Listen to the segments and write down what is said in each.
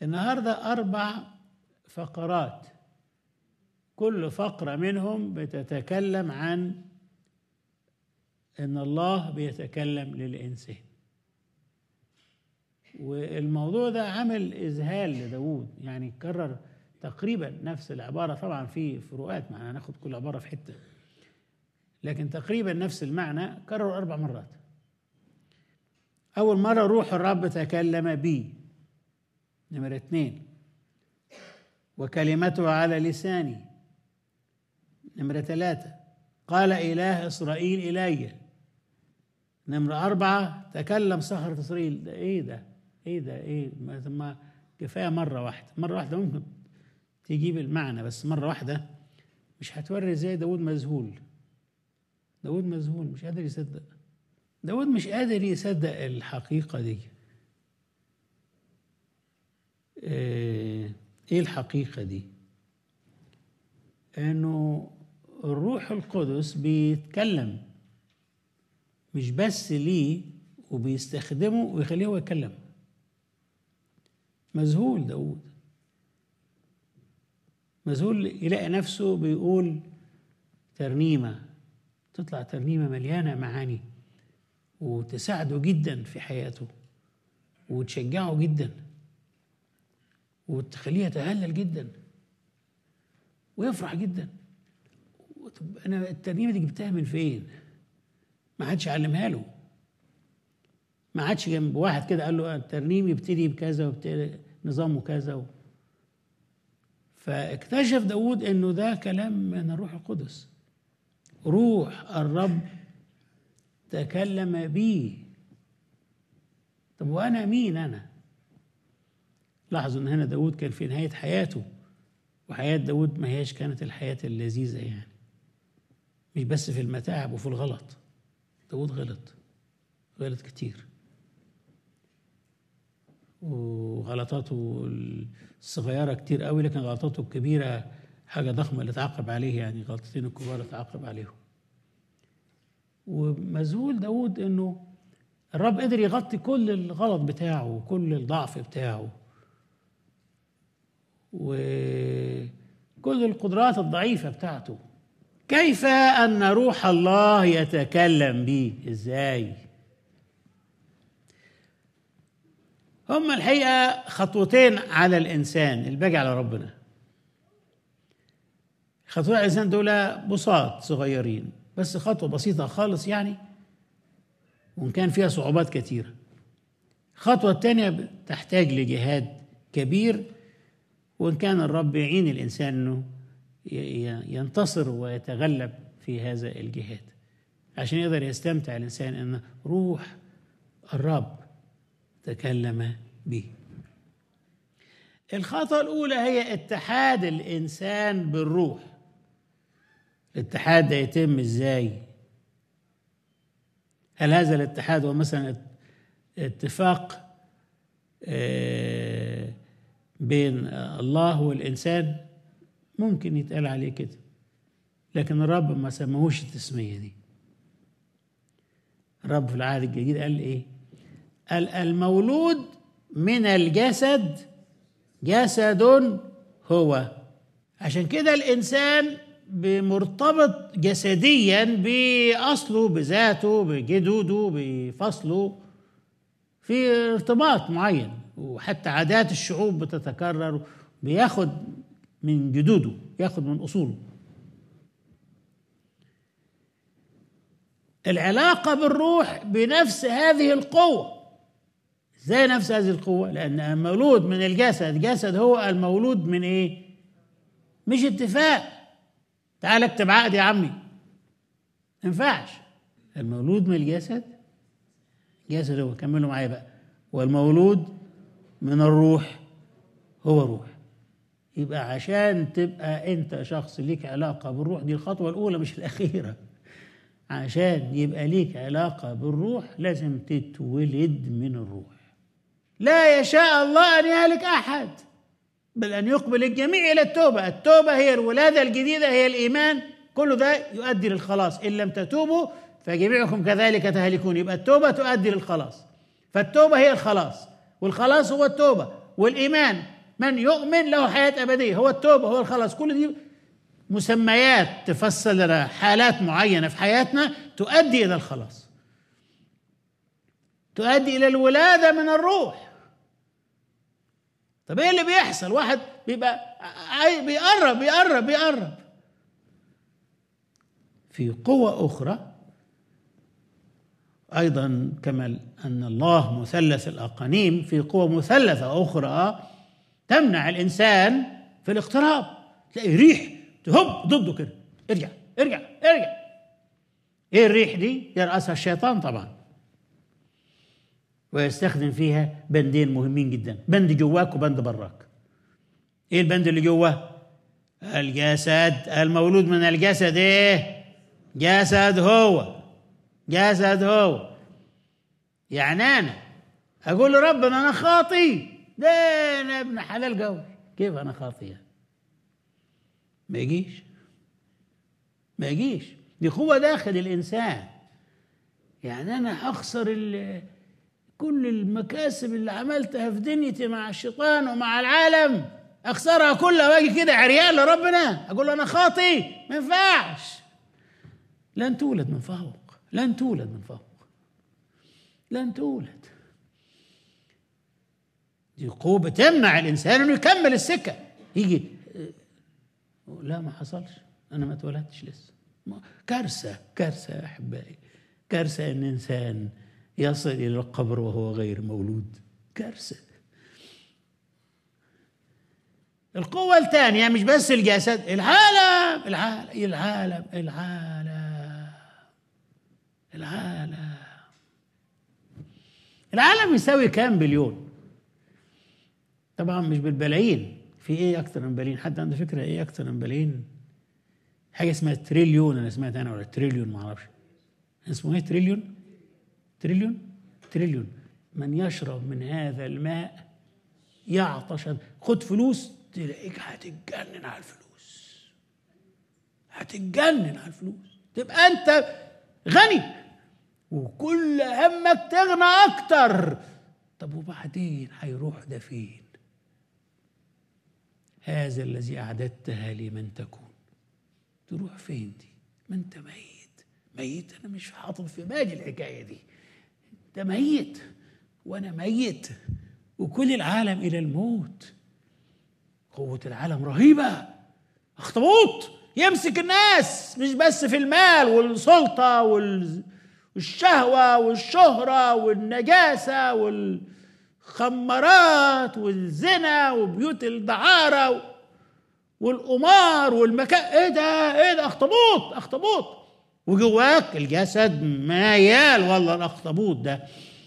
النهارده اربع فقرات كل فقره منهم بتتكلم عن ان الله بيتكلم للانسان والموضوع ده عمل اذهال لداود يعني كرر تقريبا نفس العباره طبعا في فروقات معنا هناخد كل عباره في حته لكن تقريبا نفس المعنى كرر اربع مرات اول مره روح الرب تكلم بي نمره اثنين وكلمته على لساني نمره ثلاثه قال اله اسرائيل الي نمرة أربعة تكلم صخرة إسرائيل ده إيه ده؟ إيه ده؟ إيه؟ ما ما كفاية مرة واحدة، مرة واحدة ممكن تجيب المعنى بس مرة واحدة مش هتوري إزاي داود مذهول. داود مذهول مش قادر يصدق. داود مش قادر يصدق الحقيقة دي. إيه إيه الحقيقة دي؟ إنه الروح القدس بيتكلم مش بس ليه وبيستخدمه ويخليه هو يتكلم مذهول داود مذهول يلاقي نفسه بيقول ترنيمة تطلع ترنيمة مليانة معاني وتساعده جدا في حياته وتشجعه جدا وتخليه يتهلل جدا ويفرح جدا طب انا الترنيمه دي جبتها من فين؟ ما حدش علمها له ما عادش جنب واحد كده قال له الترنيم يبتدي بكذا وبتدي نظامه كذا و... فاكتشف داود انه ده كلام من الروح القدس روح الرب تكلم بي طب وانا مين انا لاحظوا ان هنا داود كان في نهايه حياته وحياه داود ما هياش كانت الحياه اللذيذه يعني مش بس في المتاعب وفي الغلط داود غلط غلط كتير وغلطاته الصغيرة كتير قوي لكن غلطاته الكبيرة حاجة ضخمة اللي تعاقب عليه يعني غلطتين الكبار اللي تعاقب عليهم ومذهول داود انه الرب قدر يغطي كل الغلط بتاعه وكل الضعف بتاعه وكل القدرات الضعيفة بتاعته كيف ان روح الله يتكلم بي ازاي هما الحقيقه خطوتين على الانسان الباقي على ربنا خطوتين على الانسان دول بساط صغيرين بس خطوه بسيطه خالص يعني وان كان فيها صعوبات كثيره الخطوه الثانيه تحتاج لجهاد كبير وان كان الرب يعين الانسان انه ينتصر ويتغلب في هذا الجهاد عشان يقدر يستمتع الإنسان أن روح الرب تكلم به الخطوة الأولى هي اتحاد الإنسان بالروح الاتحاد ده يتم إزاي هل هذا الاتحاد هو مثلا اتفاق بين الله والإنسان ممكن يتقال عليه كده لكن الرب ما سماهوش التسمية دي الرب في العهد الجديد قال ايه قال المولود من الجسد جسد هو عشان كده الانسان مرتبط جسديا باصله بذاته بجدوده بفصله في ارتباط معين وحتى عادات الشعوب بتتكرر بياخد من جدوده ياخد من اصوله العلاقه بالروح بنفس هذه القوه ازاي نفس هذه القوه لان المولود من الجسد جسد هو المولود من ايه مش اتفاق تعال اكتب عقد يا عمي ما ينفعش المولود من الجسد جسد هو كملوا معايا بقى والمولود من الروح هو روح يبقى عشان تبقى انت شخص ليك علاقه بالروح دي الخطوه الاولى مش الاخيره عشان يبقى ليك علاقه بالروح لازم تتولد من الروح لا يشاء الله ان يهلك احد بل ان يقبل الجميع الى التوبه التوبه هي الولاده الجديده هي الايمان كل ده يؤدي للخلاص ان لم تتوبوا فجميعكم كذلك تهلكون يبقى التوبه تؤدي للخلاص فالتوبه هي الخلاص والخلاص هو التوبه والايمان من يؤمن له حياه ابديه هو التوبه هو الخلاص كل دي مسميات تفسر لنا حالات معينه في حياتنا تؤدي الى الخلاص تؤدي الى الولاده من الروح طب ايه اللي بيحصل واحد بيبقى بيقرب بيقرب بيقرب في قوة أخرى أيضا كما أن الله مثلث الأقانيم في قوة مثلثة أخرى تمنع الإنسان في الاقتراب تلاقي ريح تهب ضده كده ارجع ارجع ارجع ايه الريح دي يرأسها الشيطان طبعا ويستخدم فيها بندين مهمين جدا بند جواك وبند براك ايه البند اللي جواه الجسد المولود من الجسد ايه جسد هو جسد هو يعني انا اقول لربنا انا خاطي ده انا ابن حلال قوي كيف انا خاطي يعني؟ ما يجيش ما يجيش دي قوة داخل الإنسان يعني أنا أخسر كل المكاسب اللي عملتها في دنيتي مع الشيطان ومع العالم أخسرها كلها وأجي كده عريان لربنا أقول له أنا خاطي ما ينفعش لن تولد من فوق لن تولد من فوق لن تولد دي قوة بتمنع الإنسان إنه يكمل السكة يجي لا ما حصلش أنا ما اتولدتش لسه كارثة كارثة يا أحبائي كارثة إن إنسان يصل إلى القبر وهو غير مولود كارثة القوة الثانية مش بس الجسد العالم العالم العالم العالم العالم العالم يساوي كام بليون طبعا مش بالبلايين في ايه اكتر من بلايين حد عنده فكره ايه اكتر من بلايين حاجه اسمها تريليون انا سمعت انا ولا تريليون ما اعرفش اسمه ايه تريليون تريليون تريليون من يشرب من هذا الماء يعطش خد فلوس تلاقيك هتتجنن على الفلوس هتتجنن على الفلوس تبقى انت غني وكل همك تغنى اكتر طب وبعدين هيروح ده فين هذا الذي اعددتها لمن تكون تروح فين دي ما انت ميت ميت انا مش حاطط في بالي الحكايه دي انت ميت وانا ميت وكل العالم الى الموت قوه العالم رهيبه اخطبوط يمسك الناس مش بس في المال والسلطه والشهوه والشهره والنجاسه والخمرات والزنا وبيوت الدعاره والقمار والمكان ايه ده ايه ده اخطبوط اخطبوط وجواك الجسد ميال والله الاخطبوط ده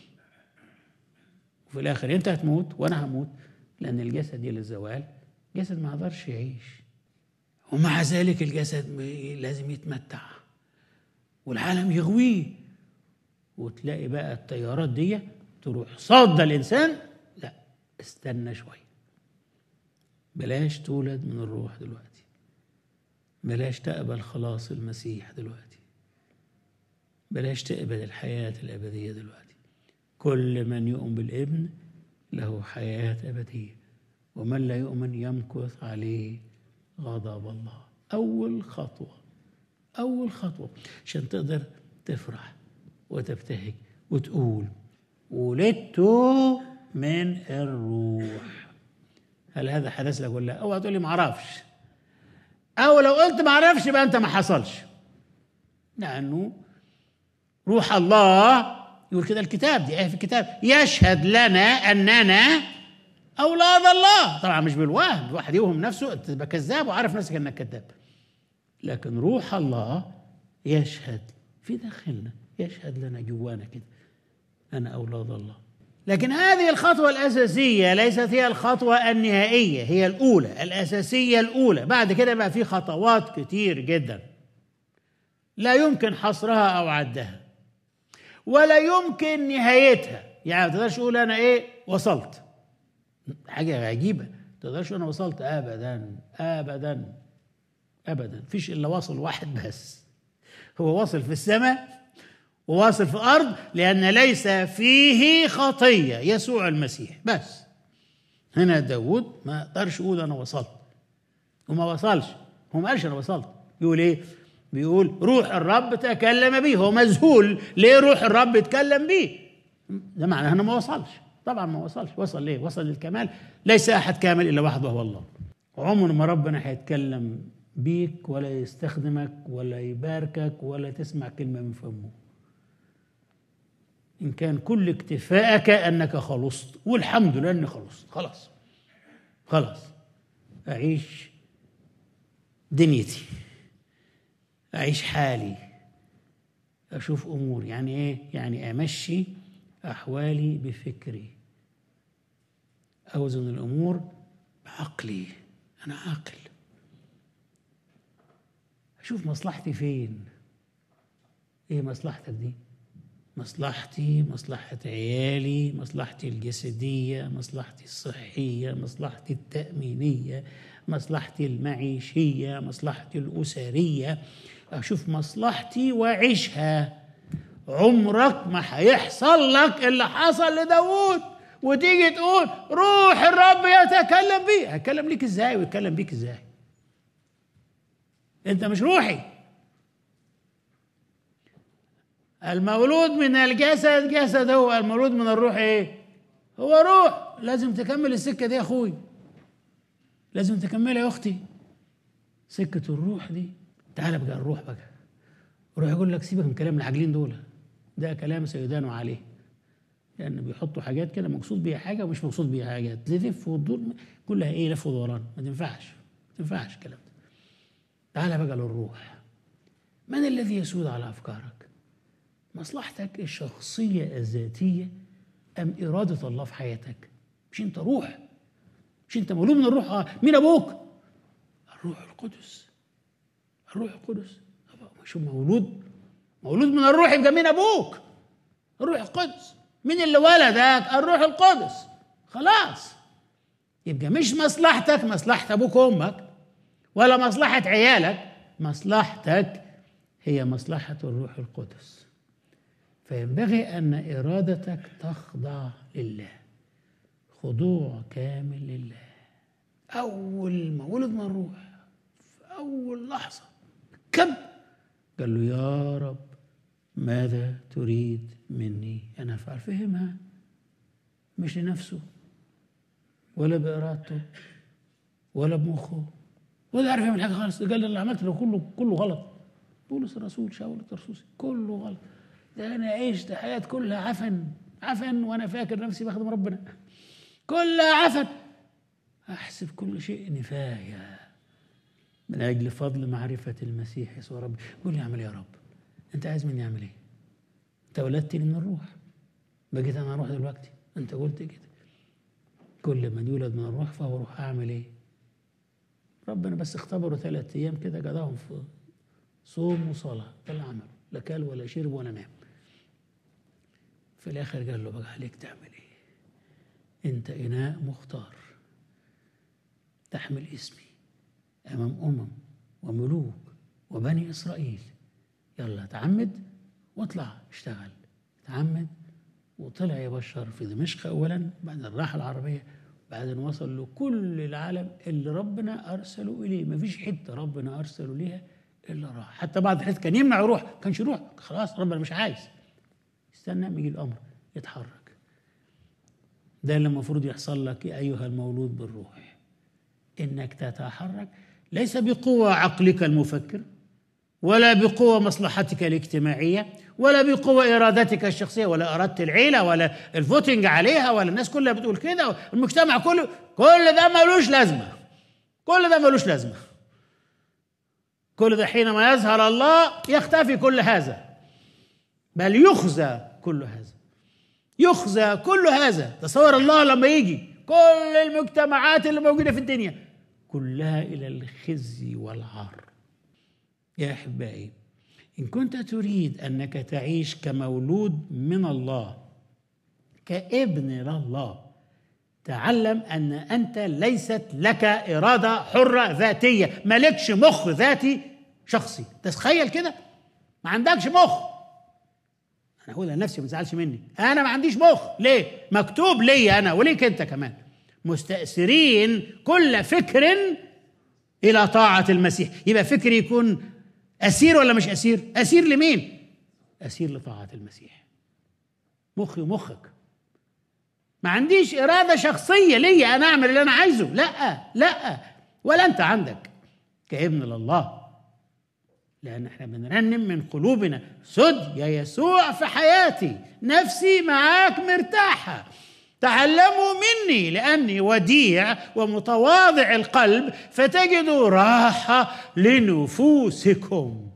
وفي الاخر انت هتموت وانا هموت لان الجسد الى الزوال الجسد ما يقدرش يعيش ومع ذلك الجسد لازم يتمتع والعالم يغويه وتلاقي بقى التيارات دي تروح صادة الإنسان لا استنى شوية بلاش تولد من الروح دلوقتي بلاش تقبل خلاص المسيح دلوقتي بلاش تقبل الحياة الأبدية دلوقتي كل من يؤمن بالابن له حياة أبدية ومن لا يؤمن يمكث عليه غضب الله أول خطوة أول خطوة عشان تقدر تفرح وتبتهج وتقول ولدت من الروح هل هذا حدث لك ولا لا؟ اوعى تقول لي ما اعرفش او لو قلت ما اعرفش يبقى انت ما حصلش لانه روح الله يقول كده الكتاب دي ايه في الكتاب يشهد لنا اننا اولاد الله طبعا مش بالوهم الواحد يوهم نفسه تبقى كذاب وعارف نفسك انك كذاب لكن روح الله يشهد في داخلنا يشهد لنا جوانا كده انا اولاد الله لكن هذه الخطوة الأساسية ليست هي الخطوة النهائية هي الأولى الأساسية الأولى بعد كده بقى في خطوات كتير جدا لا يمكن حصرها أو عدها ولا يمكن نهايتها يعني ما تقدرش تقول أنا إيه وصلت حاجة عجيبة ما تقدرش أنا وصلت أبدا أبدا أبدا فيش إلا وصل واحد بس هو واصل في السماء وواصل في الأرض لأن ليس فيه خطية يسوع المسيح بس هنا داود ما قدرش يقول انا وصلت وما وصلش هو ما قالش انا وصلت يقول ايه بيقول روح الرب تكلم بي هو مذهول ليه روح الرب يتكلم بيه ده معناه انه ما وصلش طبعا ما وصلش وصل ليه وصل للكمال ليس احد كامل الا وحده هو الله عمر ما ربنا هيتكلم بيك ولا يستخدمك ولا يباركك ولا تسمع كلمه من فمه ان كان كل اكتفائك انك خلصت والحمد لله اني خلصت خلاص خلاص اعيش دنيتي اعيش حالي اشوف اموري يعني ايه يعني امشي احوالي بفكري اوزن الامور بعقلي انا عاقل اشوف مصلحتي فين ايه مصلحتك دي مصلحتي مصلحة عيالي مصلحتي الجسدية مصلحتي الصحية مصلحتي التأمينية مصلحتي المعيشية مصلحتي الأسرية أشوف مصلحتي وأعيشها عمرك ما هيحصل لك اللي حصل لداود وتيجي تقول روح الرب يتكلم بي هيتكلم ليك ازاي ويتكلم بيك ازاي انت مش روحي المولود من الجسد جسد هو المولود من الروح ايه هو روح لازم تكمل السكه دي يا اخوي لازم تكملها يا اختي سكه الروح دي تعال بقى الروح بقى روح يقول لك سيبك من كلام العاجلين دول ده كلام سيدان عليه لان يعني بيحطوا حاجات كده مقصود بيها حاجه ومش مقصود بيها حاجات تلف وتدور كلها ايه لف ودوران ما تنفعش ما تنفعش الكلام ده تعال بقى للروح من الذي يسود على افكارك مصلحتك الشخصيه الذاتيه ام اراده الله في حياتك مش انت روح مش انت مولود من الروح آه. مين ابوك الروح القدس الروح القدس مش مولود مولود من الروح يبقى مين ابوك الروح القدس مين اللي ولدك الروح القدس خلاص يبقى مش مصلحتك مصلحة أبوك وأمك ولا مصلحة عيالك مصلحتك هي مصلحة الروح القدس فينبغي أن إرادتك تخضع لله خضوع كامل لله أول ما ولد من الروح في أول لحظة كم قال له يا رب ماذا تريد مني أن أفعل فهمها مش لنفسه ولا بإرادته ولا بمخه ولا عارف يعمل حاجة خالص قال اللي عملت له كله كله غلط بولس الرسول شاول الترسوسي كله غلط ده أنا عشت حياة كلها عفن عفن وأنا فاكر نفسي بخدم ربنا كلها عفن أحسب كل شيء نفاية من أجل فضل معرفة المسيح يسوع ربي قول لي أعمل يا رب أنت عايز مني أعمل إيه أنت ولدتني من الروح بقيت أنا أروح دلوقتي أنت قلت كده كل من يولد من الروح فهو روح أعمل إيه ربنا بس اختبره ثلاثة أيام كده قضاهم في صوم وصلاة ده اللي عمله لا كل ولا شرب ولا نام في الآخر قال له بقى عليك تعمل إيه أنت إناء مختار تحمل اسمي أمام أمم وملوك وبني إسرائيل يلا تعمد واطلع اشتغل تعمد وطلع يبشر في دمشق أولا بعدين راح العربية بعدين وصل لكل العالم اللي ربنا أرسله إليه ما فيش حتة ربنا أرسله ليها إلا راح حتى بعض الحتت كان يمنع يروح كانش يروح خلاص ربنا مش عايز استنى يجي الأمر يتحرك ده اللي المفروض يحصل لك يا أيها المولود بالروح إنك تتحرك ليس بقوة عقلك المفكر ولا بقوة مصلحتك الاجتماعية ولا بقوة إرادتك الشخصية ولا إرادة العيلة ولا الفوتنج عليها ولا الناس كلها بتقول كده المجتمع كله كل ده ملوش لازمة كل ده ملوش لازمة كل ده حينما يظهر الله يختفي كل هذا بل يخزى كل هذا يخزى كل هذا تصور الله لما يجي كل المجتمعات اللي موجودة في الدنيا كلها إلى الخزي والعار يا أحبائي إن كنت تريد أنك تعيش كمولود من الله كابن لله تعلم أن أنت ليست لك إرادة حرة ذاتية مالكش مخ ذاتي شخصي تتخيل كده ما عندكش مخ أنا أقول لنفسي ما تزعلش مني أنا ما عنديش مخ ليه مكتوب لي أنا وليك أنت كمان مستأثرين كل فكر إلى طاعة المسيح يبقى فكر يكون أسير ولا مش أسير أسير لمين أسير لطاعة المسيح مخي ومخك ما عنديش إرادة شخصية ليا أنا أعمل اللي أنا عايزه لا لا ولا أنت عندك كابن لله لأن احنا بنرنم من قلوبنا سد يا يسوع في حياتي نفسي معاك مرتاحة تعلموا مني لأني وديع ومتواضع القلب فتجدوا راحة لنفوسكم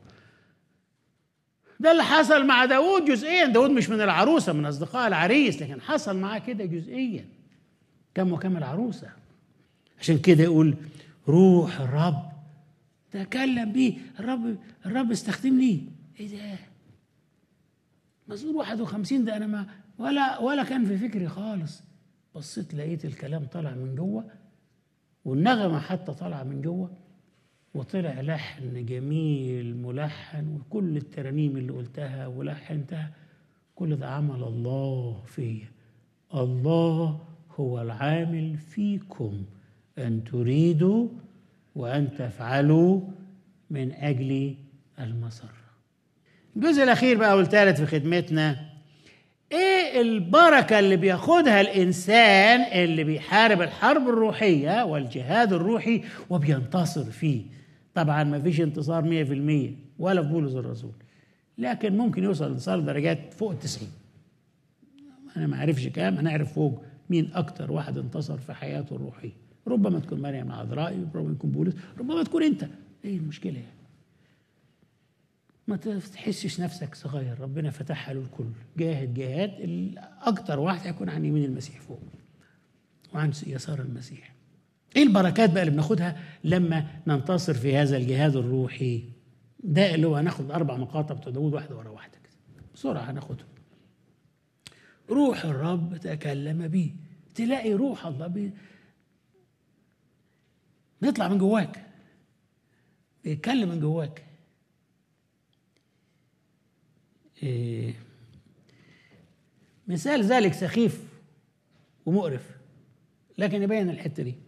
ده اللي حصل مع داود جزئيا داود مش من العروسة من أصدقاء العريس لكن حصل معاه كده جزئيا كم وكم العروسة عشان كده يقول روح الرب تكلم بيه الرب الرب استخدمني ايه ده مزمور 51 ده انا ما ولا ولا كان في فكري خالص بصيت لقيت الكلام طالع من جوه والنغمه حتى طالعه من جوه وطلع لحن جميل ملحن وكل الترانيم اللي قلتها ولحنتها كل ده عمل الله فيا الله هو العامل فيكم ان تريدوا وأن تفعلوا من أجل المسرة الجزء الأخير بقى والثالث في خدمتنا إيه البركة اللي بياخدها الإنسان اللي بيحارب الحرب الروحية والجهاد الروحي وبينتصر فيه طبعا ما فيش انتصار مية في المية ولا في بولس الرسول لكن ممكن يوصل انتصار درجات فوق التسعين أنا ما أعرفش كام هنعرف فوق مين أكتر واحد انتصر في حياته الروحية ربما تكون مريم العذراء ربما يكون بولس ربما تكون انت ايه المشكله يعني ما تحسش نفسك صغير ربنا فتحها للكل جاهد جهاد اكتر واحد هيكون عن يمين المسيح فوق وعن يسار المسيح ايه البركات بقى اللي بناخدها لما ننتصر في هذا الجهاد الروحي ده اللي هو هناخد اربع مقاطع بتوع داوود واحده ورا واحده كده بسرعه هناخدهم روح الرب تكلم بيه تلاقي روح الله بيه بيطلع من جواك بيتكلم من جواك إيه مثال ذلك سخيف ومقرف لكن يبين الحته دي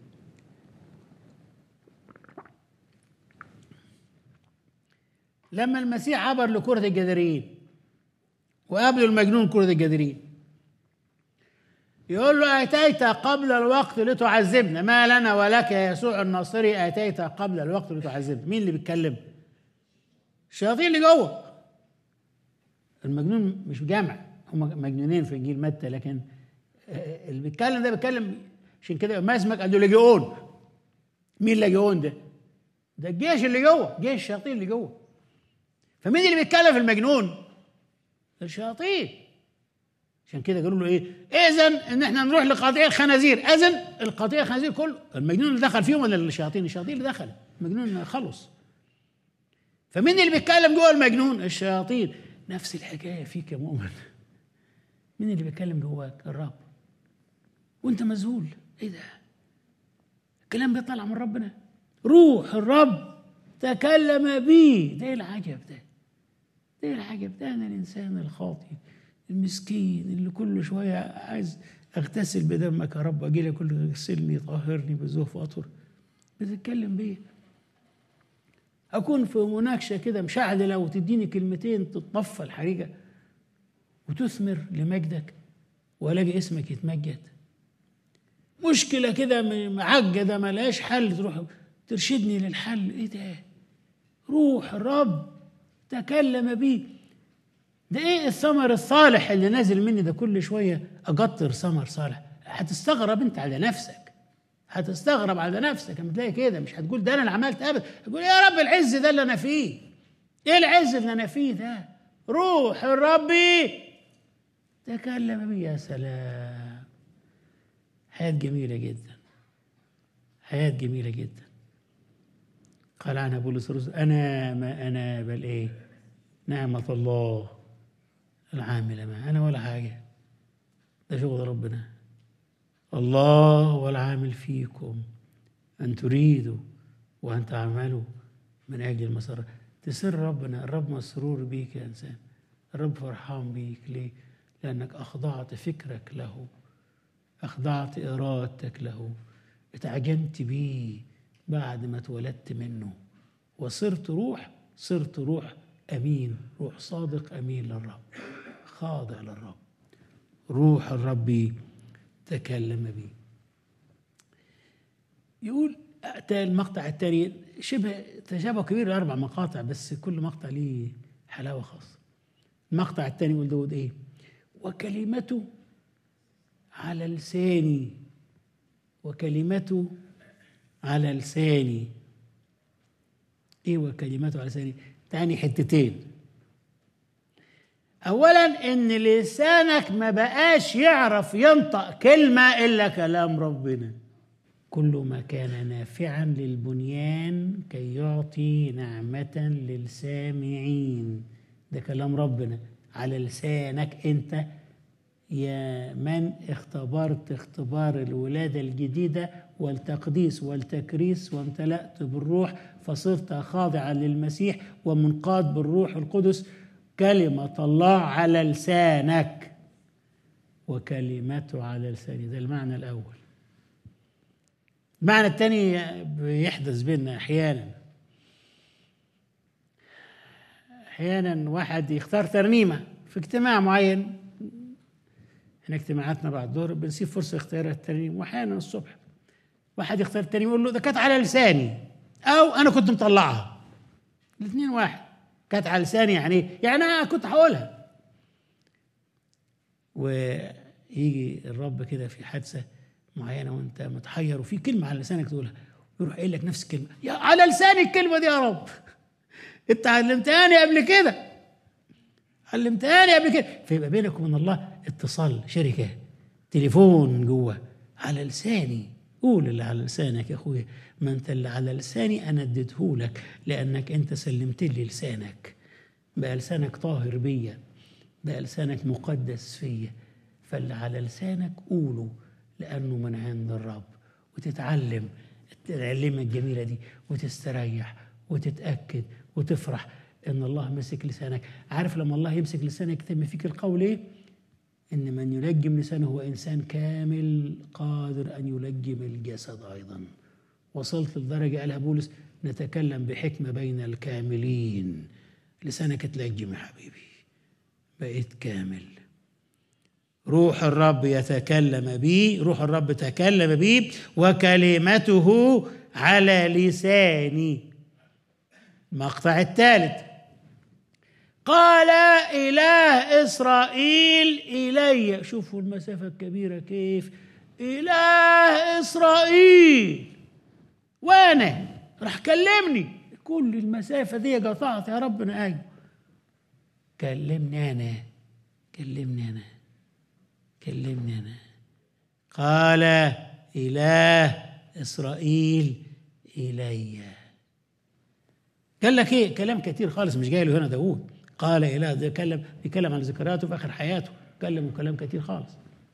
لما المسيح عبر لكرة الجدريين وقابلوا المجنون كرة الجدريين يقول له أتيت قبل الوقت لتعذبنا ما لنا ولك يا يسوع الناصري أتيت قبل الوقت لتعذبنا مين اللي بيتكلم الشياطين اللي جوه المجنون مش جامع هم مجنونين في انجيل متى لكن اللي بيتكلم ده بيتكلم عشان كده ما اسمك قال له لجيون مين لجيون ده؟ ده الجيش اللي جوه جيش الشياطين اللي جوه فمين اللي بيتكلم في المجنون؟ الشياطين عشان كده قالوا له ايه؟ اذا ان احنا نروح لقطيع الخنازير، اذن القطيع الخنازير كله المجنون اللي دخل فيهم ولا الشياطين؟ الشياطين اللي دخل المجنون خلص فمين اللي بيتكلم جوه المجنون؟ الشياطين نفس الحكايه فيك يا مؤمن مين اللي بيتكلم جواك؟ الرب وانت مذهول ايه ده؟ الكلام بيطلع من ربنا روح الرب تكلم بي ده ايه العجب ده؟ ده ايه العجب ده انا الانسان الخاطئ المسكين اللي كل شويه عايز اغتسل بدمك يا رب اجي لك كل اغسلني طهرني بزوف اطهر بتتكلم بيه اكون في مناقشه كده مشعلله وتديني كلمتين تطفى الحريقه وتثمر لمجدك والاقي اسمك يتمجد مشكله كده معجده ملهاش حل تروح ترشدني للحل ايه ده روح الرب تكلم بي ده ايه الثمر الصالح اللي نازل مني ده كل شويه اقطر ثمر صالح هتستغرب انت على نفسك هتستغرب على نفسك لما تلاقي كده مش هتقول ده انا اللي عملت ابدا تقول يا رب العز ده اللي انا فيه ايه العز اللي انا فيه ده روح الرب تكلم بي يا سلام حياة جميلة جدا حياة جميلة جدا قال عنها بولس الرسول أنا ما أنا بل إيه نعمة الله العاملة ما أنا ولا حاجة ده شغل ربنا الله هو العامل فيكم أن تريدوا وأن تعملوا من أجل المسار تسر ربنا الرب مسرور بيك يا إنسان الرب فرحان بيك ليه؟ لأنك أخضعت فكرك له أخضعت إرادتك له اتعجنت بيه بعد ما اتولدت منه وصرت روح صرت روح أمين روح صادق أمين للرب خاضع للرب روح الرب تكلم بي يقول أتى المقطع الثاني شبه تشابه كبير الأربع مقاطع بس كل مقطع ليه حلاوة خاصة المقطع الثاني يقول داود إيه وكلمته على لساني وكلمته على لساني ايه وكلمته على لساني تاني حتتين اولا ان لسانك ما بقاش يعرف ينطق كلمه الا كلام ربنا كل ما كان نافعا للبنيان كي يعطي نعمه للسامعين ده كلام ربنا على لسانك انت يا من اختبرت اختبار الولادة الجديدة والتقديس والتكريس وامتلأت بالروح فصرت خاضعا للمسيح ومنقاد بالروح القدس كلمة الله على لسانك وكلمته على لساني ده المعنى الأول المعنى الثاني بيحدث بيننا أحيانا أحيانا واحد يختار ترنيمة في اجتماع معين احنا اجتماعاتنا بعد الظهر بنسيب فرصه اختيار الترنيم واحيانا الصبح واحد يختار الترنيم يقول له ده كانت على لساني او انا كنت مطلعها الاثنين واحد كانت على لساني يعني ايه؟ يعني انا كنت هقولها ويجي الرب كده في حادثه معينه وانت متحير وفي كلمه على لسانك تقولها يروح قايل لك نفس الكلمه يا على لساني الكلمه دي يا رب انت علمتهاني قبل كده علمتهاني قبل كده فيبقى بينك وبين الله اتصال شركه تليفون جوه على لساني قول اللي على لسانك يا اخويا ما انت اللي على لساني انا اديته لك لانك انت سلمت لي لسانك بقى لسانك طاهر بيا بقى لسانك مقدس فيا فاللي على لسانك قوله لانه من عند الرب وتتعلم العلمه الجميله دي وتستريح وتتاكد وتفرح ان الله مسك لسانك عارف لما الله يمسك لسانك يتم فيك القول ايه ان من يلجم لسانه هو انسان كامل قادر ان يلجم الجسد ايضا وصلت لدرجه قالها بولس نتكلم بحكمه بين الكاملين لسانك تلجم يا حبيبي بقيت كامل روح الرب يتكلم بي روح الرب تكلم بي وكلمته على لساني المقطع الثالث قال إله إسرائيل إلي شوفوا المسافة الكبيرة كيف إله إسرائيل وأنا راح كلمني كل المسافة دي قطعت يا ربنا أيوه كلمني أنا كلمني أنا كلمني أنا قال إله إسرائيل إليّ قال لك ايه كلام كتير خالص مش جاي له هنا داوود قال اله ده كلم بيتكلم عن ذكرياته في اخر حياته كلموا كلام كتير خالص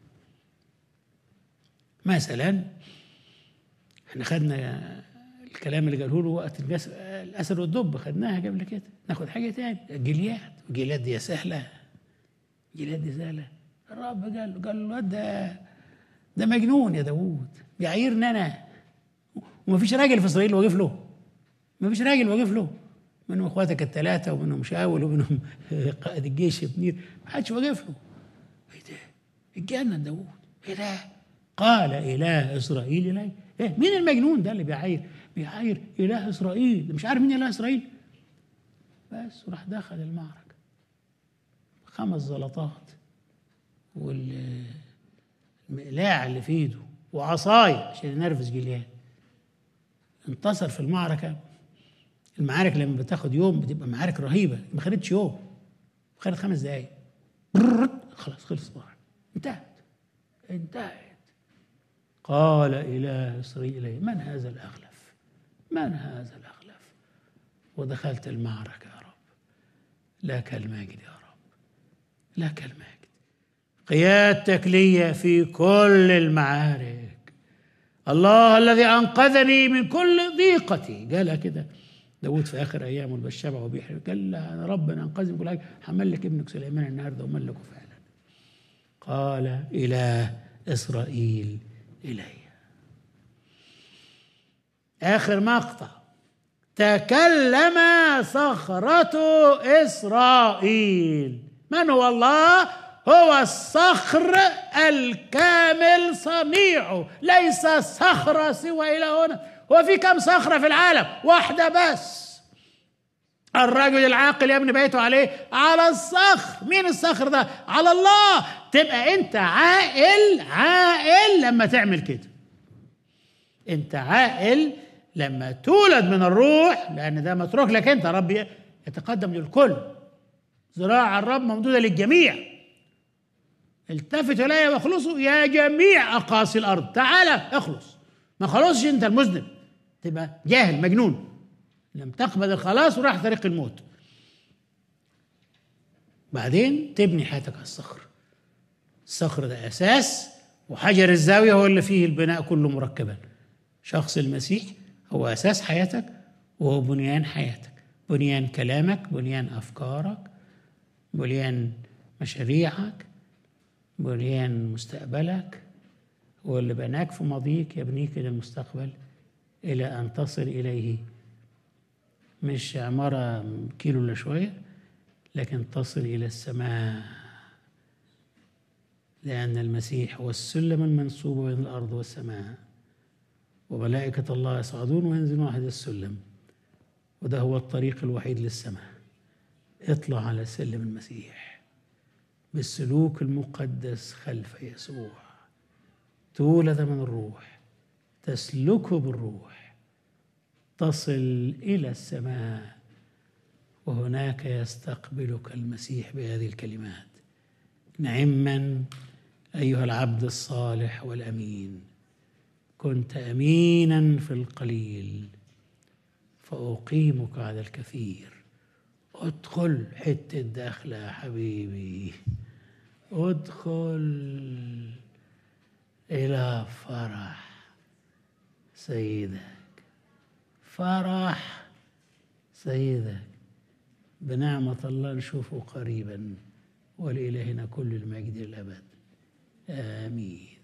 مثلا احنا خدنا الكلام اللي قاله له وقت الاسد والدب خدناها قبل كده ناخد حاجه تاني جلياد جلياد دي سهله جلياد دي سهله الرب قال قال له ده ده مجنون يا داوود بيعيرني انا ومفيش راجل في اسرائيل واقف له ما فيش راجل واقف له منهم اخواتك الثلاثه ومنهم شاول ومنهم قائد الجيش منير ما حدش واقف له ايه ده؟ اتجنن داوود ايه ده؟ قال اله اسرائيل الي ايه مين المجنون ده اللي بيعاير؟ بيعاير اله اسرائيل مش عارف مين اله اسرائيل بس وراح دخل المعركه خمس زلطات والمقلاع اللي في ايده وعصايه عشان ينرفز جليان انتصر في المعركه المعارك لما بتاخد يوم بتبقى معارك رهيبه ما خدتش يوم خدت خمس دقايق خلاص خلص المعركه انتهت انتهت قال اله اسرائيل من هذا الاغلف من هذا الاغلف ودخلت المعركه يا رب لك المجد يا رب لك المجد قيادتك لي في كل المعارك الله الذي انقذني من كل ضيقتي قالها كده داود في اخر ايامه بالشبع وبيحرق قال له انا ربنا انقذني من كل حاجه حمل لك ابنك سليمان النهارده وملكه فعلا قال اله إسرائيل إلي آخر مقطع تكلم صخرة إسرائيل من هو الله؟ هو الصخر الكامل صنيعه ليس صخرة سوى إلى هنا هو في كم صخرة في العالم واحدة بس الرجل العاقل يبني بيته عليه على الصخر مين الصخر ده على الله تبقى انت عاقل عاقل لما تعمل كده انت عاقل لما تولد من الروح لان ده متروك لك انت ربي يتقدم للكل ذراع الرب ممدوده للجميع التفتوا الي واخلصوا يا جميع اقاصي الارض تعالى اخلص ما خلصش انت المذنب تبقى جاهل مجنون لم تقبل الخلاص وراح طريق الموت بعدين تبني حياتك على الصخر الصخر ده اساس وحجر الزاويه هو اللي فيه البناء كله مركبا شخص المسيح هو اساس حياتك وهو بنيان حياتك بنيان كلامك بنيان افكارك بنيان مشاريعك بنيان مستقبلك هو اللي بناك في ماضيك يبنيك الى المستقبل الى ان تصل اليه مش عمارة كيلو إلا شوية لكن تصل إلى السماء لأن المسيح هو السلم المنصوب بين الأرض والسماء وملائكة الله يصعدون وينزلون على هذا السلم وده هو الطريق الوحيد للسماء اطلع على سلم المسيح بالسلوك المقدس خلف يسوع تولد من الروح تسلكه بالروح تصل الى السماء وهناك يستقبلك المسيح بهذه الكلمات نعما ايها العبد الصالح والامين كنت امينا في القليل فاقيمك على الكثير ادخل حته داخله يا حبيبي ادخل الى فرح سيدك فرح سيدك بنعمة الله نشوفه قريبا ولإلهنا كل المجد الأبد آمين